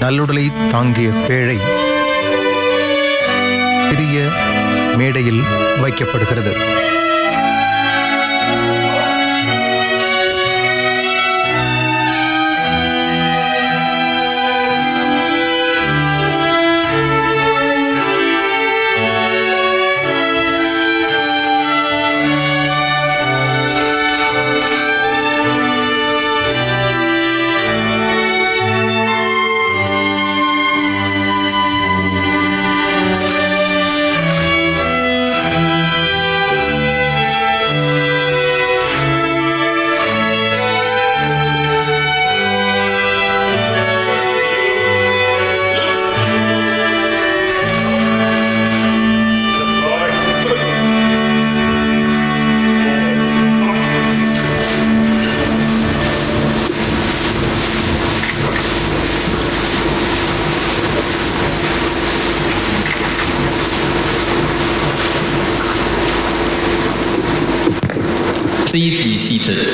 நல்லுடலை தாங்கிய பேழை பெரிய மேடையில் வைக்கப்படுகிறது Please be seated.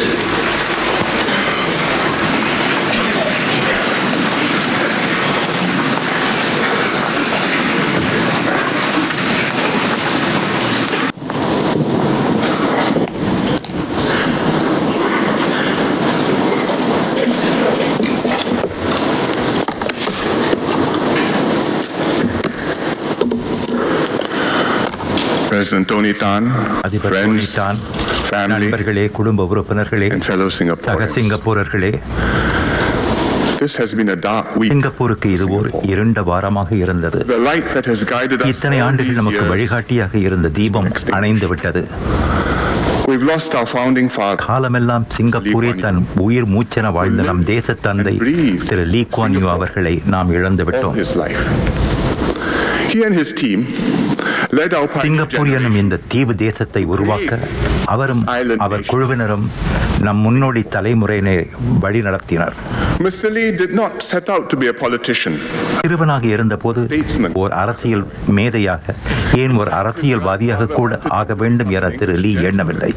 President Tony Tan, அதிபர் டோனி friends, டான் family, நண்பர்களே குடும்ப உறுப்பினர்களே and fellow சக Singaporeans. சிங்கப்பூரர்களே This has been a dark week. சிங்கப்பூருக்கு இது ஒரு Singapore. இருண்ட வாரமாக இருந்தது The light that has guided us இத்தனை all ஆண்டுகள் these நமக்கு years, வழிகாட்டியாக இருந்த தீபம் அணைந்து விட்டது we've lost our founding father. காலமெல்லாம் சிங்கப்பூரே தன் உயிர் மூச்சென வாழ்ந்த நம் தேச தந்தை திரு லீ குவான் யூ அவர்களை நாம் இழந்து all விட்டோம் his life. He and his team led our pioneer Singapore என்னும் generation. இந்த தீவு தேசத்தை உருவாக்க அவரும் அவர் குழுவினரும் நம் முன்னோடி தலைமுறையினை வழி நடத்தினர் Mr. Lee did not set out to be a politician. சிறுவனாக இருந்தபோது ஓர் அரசியல் மேதையாக ஏன் ஒரு அரசியல்வாதியாக கூட ஆக வேண்டும் என திரு லீ எண்ணவில்லை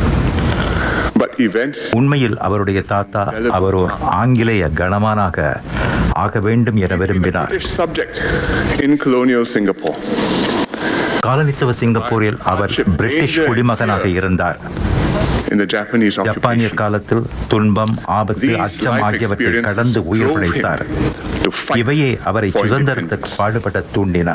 But events உண்மையில் அவருடைய தாத்தா அவர் ஒரு ஆங்கிலேய கணவானாக ஆக வேண்டும் என விரும்பினார் British subject in colonial Singapore. காலனித்துவ சிங்கப்பூரில் அவர் பிரிட்டிஷ் குடிமகனாக இருந்தார் In the Japanese ஜப்பானியர் occupation. காலத்தில் துன்பம் ஆபத்து These அச்சம் life ஆகியவற்றை experiences கடந்து உயிர் drove him பிழைத்தார் to fight இவையே அவரை for சுதந்திரத்துக்கு independence. பாடுபட தூண்டின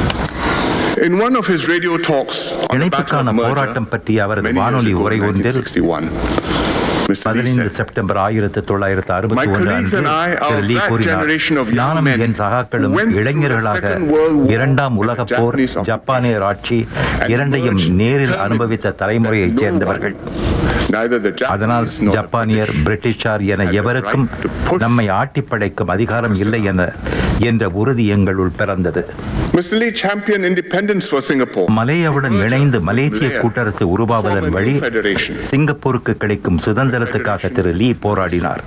In one of his radio talks on the battle இணைப்புக்கான of merger, போராட்டம் பற்றிய அவரது many years வானொலி ago உரை in ஒன்றில் 1961, Mr. Lee பதினைந்து said, செப்டம்பர் ஆயிரத்தி தொள்ளாயிரத்தி My அறுபத்தி ஒன்று colleagues அன்று and I are Thiru Lee that கூறினார் generation of young நானும் men N சகாக்களும் who went through the இளைஞர்களாக Second World War இரண்டாம் and உலகப் the போர் Japanese occupation ஜப்பானியர் ஆட்சி and இரண்டையும் emerged நேரில் determined அனுபவித்த தலைமுறையைச் that no சேர்ந்தவர்கள் one, neither the அதனால் Japanese nor the ஜப்பானியர் British, பிரிட்டிஷார் என had the எவருக்கும் right to put நம்மை ஆட்டிப் படைக்கும் அதிகாரம் இல்லை என என்ற உறுதி எங்களுள் பிறந்தது Mr. Lee championed independence for Singapore. மலேயாவுடன் இணைந்து மலேசிய Malaya கூட்டரசு உருவாவதன் form a வழி new federation. சிங்கப்பூருக்கு கிடைக்கும் சுதந்திரத்துக்காக திரு லீ போராடினார்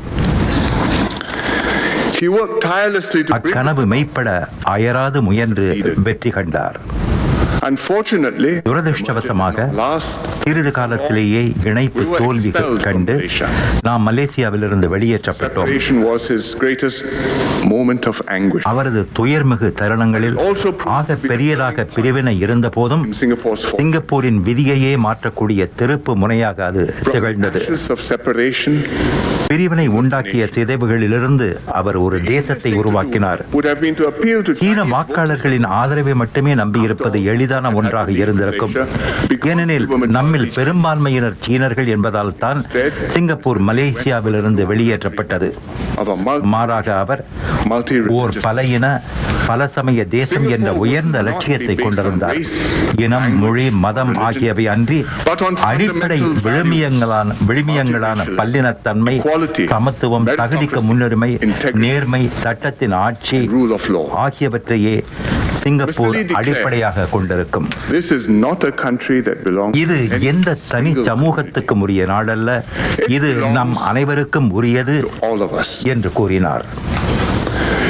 He worked tirelessly to bring அக்கனவு மெய்ப்பட அயராது முயன்று வெற்றி கண்டார் Unfortunately, துரதிருஷ்டவசமாக last சிறிது காலத்திலேயே இணைப்பு தோல்வி கண்டு நாம் மலேசியாவிலிருந்து வெளியேற்றப்பட்டோம் separation was his greatest moment of anguish. அவரது துயர்மிகு தருணங்களில் ஆக பெரியதாக பிரிவினை இருந்த போதும் In Singapore's fall, சிங்கப்பூரின் விதியையே மாற்றக்கூடிய திருப்பு முனையாக அது திகழ்ந்தது ashes of separation பிரிவினை உண்டாக்கிய சிதைவுகளிலிருந்து அவர் ஒரு தேசத்தை உருவாக்கினார் would have been to appeal to சீன Chinese வாக்காளர்களின் ஆதரவை மட்டுமே நம்பியிருப்பது எளிதான ஒன்றாக இருந்திருக்கும் ஏனெனில் நம்மில் பெரும்பான்மையினர் சீனர்கள் என்பதால் தான் சிங்கப்பூர் மலேசியாவிலிருந்து வெளியேற்றப்பட்டது of a mul- மாறாக அவர் ஓர் multi-religious பல இன பல சமய தேசம் என்ற உயர்ந்த லட்சியத்தை கொண்டிருந்தார் இனம் மொழி மதம் ஆகியவை அன்றி அடிப்படை விழுமியங்களான விழுமியங்களான பல்லினத்தன்மை சமத்துவம் தகுதிக்கு முன்னுரிமை நேர்மை சட்டத்தின் ஆட்சி rule of law. ஆகியவற்றையே சிங்கப்பூர் அடிப்படையாக கொண்டிருக்கும் This is not a country that belongs இது to any எந்த தனி single சமூகத்துக்கும் உரிய நாடல்ல இது நம் அனைவருக்கும் உரியது all of us. என்று கூறினார்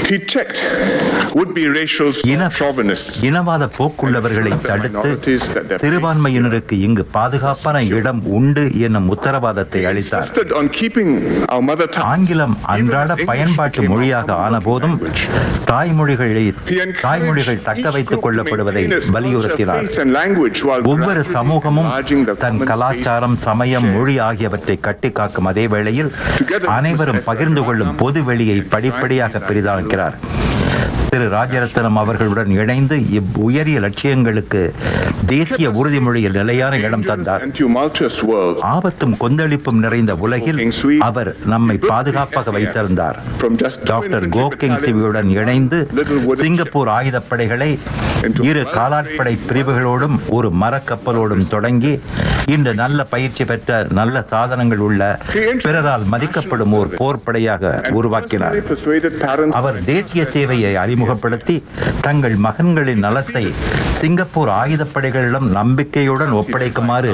He checked would-be racial இன chauvinists. இனவாத போக்குள்ளவர்களை தடுத்து சிறுபான்மையினருக்கு இங்கு பாதுகாப்பான இடம் உண்டு என்னும் உத்தரவாதத்தை அளித்தார் Insisted on keeping our mother tongue. ஆங்கிலம் அன்றாட பயன்பாட்டு மொழியாக ஆனபோதும் தாய்மொழிகளை தாய்மொழிகள் தக்க வைத்துக் கொள்ளப்படுவதை வலியுறுத்தினார் ஒவ்வொரு சமூகமும் தன் கலாச்சாரம் சமயம் மொழி ஆகியவற்றை கட்டிக்காக்கும் அதே வேளையில் அனைவரும் பகிர்ந்து கொள்ளும் பொது வெளியை படிப்படியாக பெரிதாக்கிறார் திரு ராஜரத்னம் அவர்களுடன் இணைந்து இவ் உயரிய லட்சியங்களுக்கு தேசிய உறுதிமொழியில் நிலையான இடம் தந்தார் And tumultuous world. ஆபத்தும் கொந்தளிப்பும் நிறைந்த உலகில் அவர் நம்மை பாதுகாப்பாக வைத்திருந்தார் From just two doctor infantry கோகிங் battalions, சிவியுடன் இணைந்து little wooden சிங்கப்பூர் ஆயுதப்படைகளை இரு காலாட்படை பிரிவுகளோடும் ஒரு மரக்கப்பலோடும் தொடங்கி இன்று நல்ல பயிற்சி பெற்ற நல்ல சாதனங்கள் உள்ள பிறரால் மதிக்கப்படும் ஓர் போர்ப்படையாக and உருவாக்கினார் personally persuaded parents அவர் தேசிய சேவையை அறிமுகப்படுத்தி தங்கள் மகன்களின் நலத்தை சிங்கப்பூர் ஆயுதப்படைகளிடம் நம்பிக்கையுடன் ஒப்படைக்குமாறு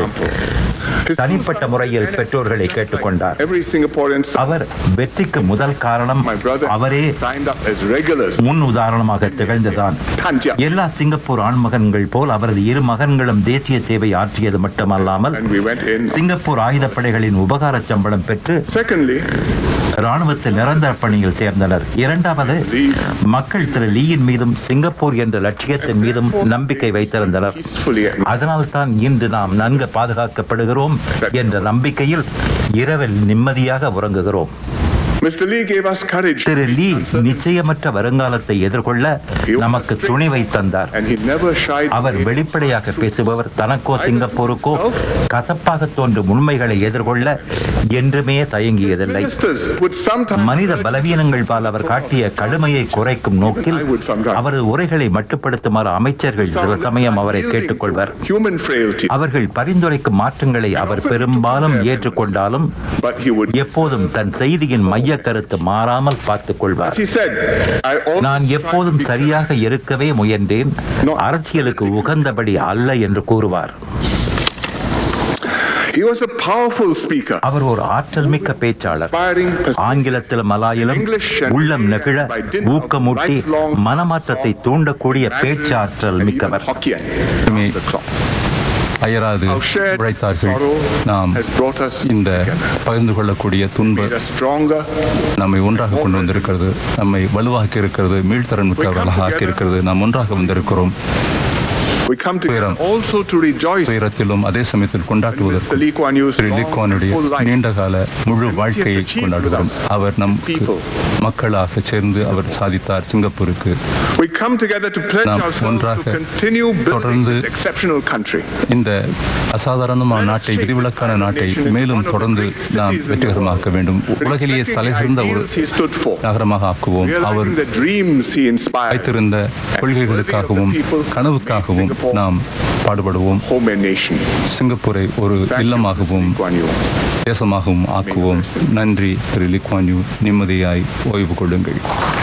தனிப்பட்ட முறையில் பெற்றோர்களை கேட்டுக்கொண்டார் every Singaporean son, அவர் வெற்றிக்கு முதல் காரணம் my brother அவரே signed up as regulars. முன் உதாரணமாக திகழ்ந்துதான் Tanja. எல்லா சிங்கப்பூர் ஆண்மகன்கள் போல் அவரது இரு மகன்களும் தேசிய சேவை ஆற்றியது மட்டுமல்லாமல் And we went in. Singapore ஆயுதப்படைகளின் உபகார சம்பளம் பெற்று Secondly, ராணுவத்தில் நிரந்தர பணியில் சேர்ந்தனர் இரண்டாவது மக்கள் திரு லீயின் மீதும் சிங்கப்பூர் என்ற லட்சியத்தின் மீதும் நம்பிக்கை வைத்திருந்தனர் peacefully at அதனால் தான் இன்று நாம் நன்கு பாதுகாக்கப்படுகிறோம் என்ற நம்பிக்கையில் இரவில் நிம்மதியாக உறங்குகிறோம் Mr. Lee gave us courage. திரு லீ நிச்சயமற்ற வருங்காலத்தை எதிர்கொள்ள நமக்கு துணிவை தந்தார் And he never shied our away. வெளிப்படையாக பேசுபவர் தனக்கோ சிங்கப்பூருக்கோ கசப்பாக தோன்றும் உண்மைகளை எதிர்கொள்ள என்றுமே தயங்கியதில்லை Ministers would sometimes மனித பலவீனங்கள் பால் அவர் காட்டிய கடுமையை குறைக்கும் நோக்கில் அவரது உரைகளை மட்டுப்படுத்துமாறு அமைச்சர்கள் சில சமயம் அவரை கேட்டுக்கொள்வர் human frailty. அவர்கள் பரிந்துரைக்கும் மாற்றங்களை அவர் பெரும்பாலும் ஏற்றுக்கொண்டாலும் But he would. எப்போதும் தன் செய்தியின் மைய கருத்து மாறாமல் பார்த்துக் கொள்வார் He said, I always நான் try to எப்போதும் be சரியாக இருக்கவே முயன்றேன் அரசியலுக்கு உகந்தபடி அல்ல என்று கூறுவார் He was a powerful speaker. அவர் ஒரு ஆற்றல் மிக்க பேச்சாளர் Inspiring, persuasive, ஆங்கிலத்திலும் மலாயிலும் English and உள்ளம் நெகிழ by dint of ஊக்கமூட்டி lifelong மனமாற்றத்தை தூண்டக்கூடிய பேச்சாற்றல் and even மிக்கவர் Hokkien. Me. The clock. அயராது Our shared உழைத்தார்கள் sorrow நாம் has brought us இந்த together. பகிர்ந்து கொள்ளக்கூடிய துன்ப Made us stronger. நம்மை ஒன்றாக கொண்டு வந்திருக்கிறது நம்மை வலுவாக்கி இருக்கிறது மீள்திறன் மிக்கவர்களாக ஆக்கி இருக்கிறது நாம் ஒன்றாக வந்திருக்கிறோம் We come together துயரம். also to rejoice. துயரத்திலும் அதே சமயத்தில் Mr. கொண்டாட்டுவதற்கு Lee Kuan Yew's திரு லீ குவானுடைய long, full life. நீண்டகால முழு வாழ்க்கையை கொண்டாடுகிறோம் அவர் நம் மக்களாக சேர்ந்து அவர் சாதித்தார் சிங்கப்பூருக்கு We come together to pledge நாம் ourselves to ஒன்றாக continue building தொடர்ந்து this exceptional country. இந்த அசாதாரணமான நாட்டை விதிவிலக்கான நாட்டை மேலும் தொடர்ந்து நாம் வெற்றிகரமாக்க வேண்டும் உலகிலேயே தலைசிறந்த ஒரு Ideals he stood for. நகரமாக ஆக்குவோம் அவர் Realizing the dreams he inspired. வைத்திருந்த கொள்கைகளுக்காகவும் கனவுக்காகவும் நாம் பாடுபடுவோம் Home and nation. சிங்கப்பூரை ஒரு Thank you, இல்லமாகவும் Mr. Lee Kuan Yew. தேசமாகவும் ஆக்குவோம் நன்றி திரு லிக்வான்யூ நிம்மதியாய் ஓய்வு கொள்ளுங்கள்